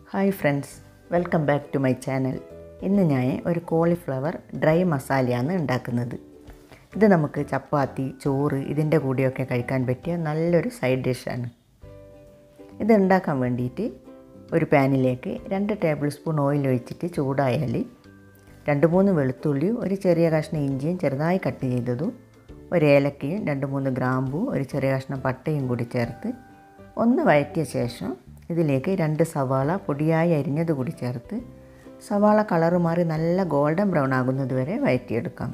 hi friends welcome back to my channel ഇന്ന് ഞാൻ ഒരു കോളിഫ്ലവർ ഡ്രൈ മസാലയാണ് ഉണ്ടാക്കുന്നത് ഇത് നമുക്ക് ചപ്പാത്തി ചോറ് ഇതിൻ്റെ കൂടെയൊക്കെ കഴിക്കാൻ പറ്റിയ നല്ലൊരു സൈഡ് ഡിഷാണ് ഇത് ഉണ്ടാക്കാൻ വേണ്ടിയിട്ട് ഒരു പാനിലേക്ക് രണ്ട് ടേബിൾ സ്പൂൺ ഓയിൽ ഒഴിച്ചിട്ട് ചൂടായാൽ രണ്ട് മൂന്ന് വെളുത്തുള്ളി ഒരു ചെറിയ കഷ്ണം ഇഞ്ചിയും ചെറുതായി കട്ട് ചെയ്തതും ഒരു ഏലക്കയും രണ്ട് മൂന്ന് ഗ്രാമ്പും ഒരു ചെറിയ കഷ്ണം പട്ടയും കൂടി ചേർത്ത് ഒന്ന് വഴറ്റിയ ശേഷം ഇതിലേക്ക് രണ്ട് സവാള പൊടിയായി അരിഞ്ഞത് കൂടി ചേർത്ത് സവാള കളറ് മാറി നല്ല ഗോൾഡൻ ബ്രൗൺ ആകുന്നത് വരെ വഴറ്റിയെടുക്കാം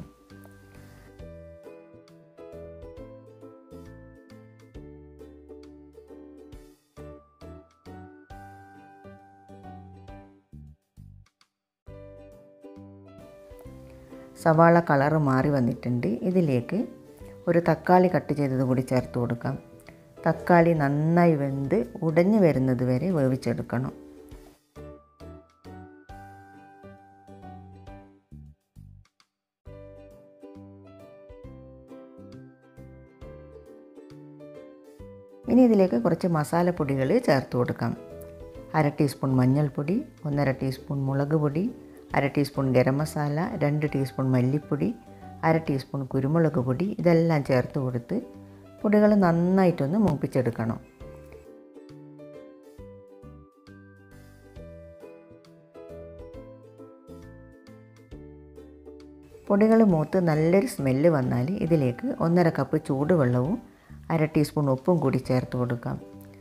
സവാള കളറ് മാറി വന്നിട്ടുണ്ട് ഇതിലേക്ക് ഒരു തക്കാളി കട്ട് ചെയ്തത് കൂടി ചേർത്ത് കൊടുക്കാം തക്കാളി നന്നായി വെന്ത് ഉടഞ്ഞു വരുന്നത് വരെ വേവിച്ചെടുക്കണം ഇനി ഇതിലേക്ക് കുറച്ച് മസാലപ്പൊടികൾ ചേർത്ത് കൊടുക്കാം അര ടീസ്പൂൺ മഞ്ഞൾപ്പൊടി ഒന്നര ടീസ്പൂൺ മുളക് പൊടി അര ടീസ്പൂൺ ഗരം മസാല രണ്ട് ടീസ്പൂൺ മല്ലിപ്പൊടി അര ടീസ്പൂൺ കുരുമുളക് പൊടി ഇതെല്ലാം ചേർത്ത് കൊടുത്ത് പൊടികൾ നന്നായിട്ടൊന്ന് മൂപ്പിച്ചെടുക്കണം പൊടികൾ മൂത്ത് നല്ലൊരു സ്മെല്ല് വന്നാൽ ഇതിലേക്ക് ഒന്നര കപ്പ് ചൂടുവെള്ളവും അര ടീസ്പൂൺ ഉപ്പും കൂടി ചേർത്ത് കൊടുക്കാം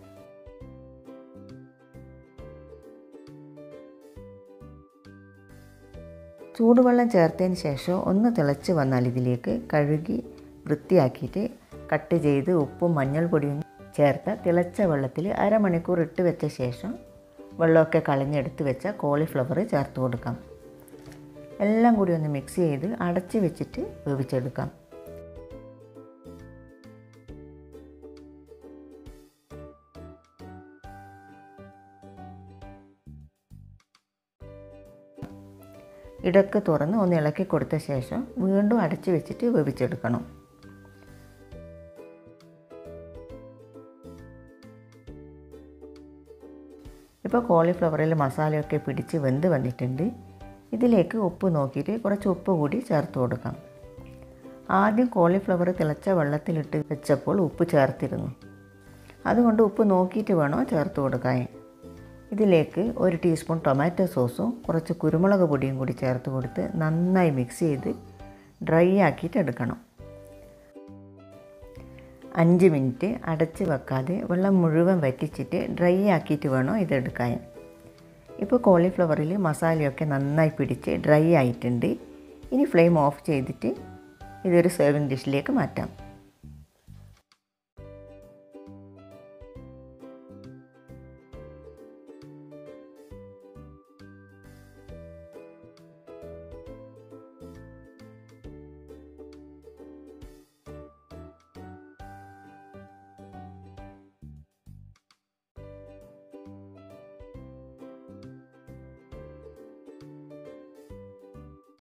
ചൂടുവെള്ളം ചേർത്തതിന് ശേഷം ഒന്ന് തിളച്ച് വന്നാൽ ഇതിലേക്ക് കഴുകി വൃത്തിയാക്കിയിട്ട് കട്ട് ചെയ്ത് ഉപ്പും മഞ്ഞൾപ്പൊടിയും ചേർത്ത തിളച്ച വെള്ളത്തിൽ അരമണിക്കൂർ ഇട്ട് വെച്ച ശേഷം വെള്ളമൊക്കെ കളഞ്ഞെടുത്ത് വെച്ച കോളിഫ്ലവർ ചേർത്ത് കൊടുക്കാം എല്ലാം കൂടി ഒന്ന് മിക്സ് ചെയ്ത് അടച്ച് വെച്ചിട്ട് വേവിച്ചെടുക്കാം ഇടക്ക് തുറന്ന് ഒന്ന് ഇളക്കി കൊടുത്ത ശേഷം വീണ്ടും അടച്ച് വെച്ചിട്ട് വേവിച്ചെടുക്കണം ഇപ്പോൾ കോളിഫ്ലവറിൽ മസാലയൊക്കെ പിടിച്ച് വെന്ത് വന്നിട്ടുണ്ട് ഇതിലേക്ക് ഉപ്പ് നോക്കിയിട്ട് കുറച്ച് ഉപ്പ് കൂടി ചേർത്ത് കൊടുക്കാം ആദ്യം കോളിഫ്ലവർ തിളച്ച വെള്ളത്തിലിട്ട് വെച്ചപ്പോൾ ഉപ്പ് ചേർത്തിരുന്നു അതുകൊണ്ട് ഉപ്പ് നോക്കിയിട്ട് വേണോ ചേർത്ത് കൊടുക്കാൻ ഇതിലേക്ക് ഒരു ടീസ്പൂൺ ടൊമാറ്റോ സോസും കുറച്ച് കുരുമുളക് പൊടിയും കൂടി ചേർത്ത് കൊടുത്ത് നന്നായി മിക്സ് ചെയ്ത് ഡ്രൈ ആക്കിയിട്ട് എടുക്കണം അഞ്ച് മിനിറ്റ് അടച്ച് വെക്കാതെ വെള്ളം മുഴുവൻ വറ്റിച്ചിട്ട് ഡ്രൈ ആക്കിയിട്ട് വേണം ഇതെടുക്കാൻ ഇപ്പോൾ കോളിഫ്ലവറിൽ മസാലയൊക്കെ നന്നായി പിടിച്ച് ഡ്രൈ ആയിട്ടുണ്ട് ഇനി ഫ്ലെയിം ഓഫ് ചെയ്തിട്ട് ഇതൊരു സെർവിങ് ഡിഷിലേക്ക് മാറ്റാം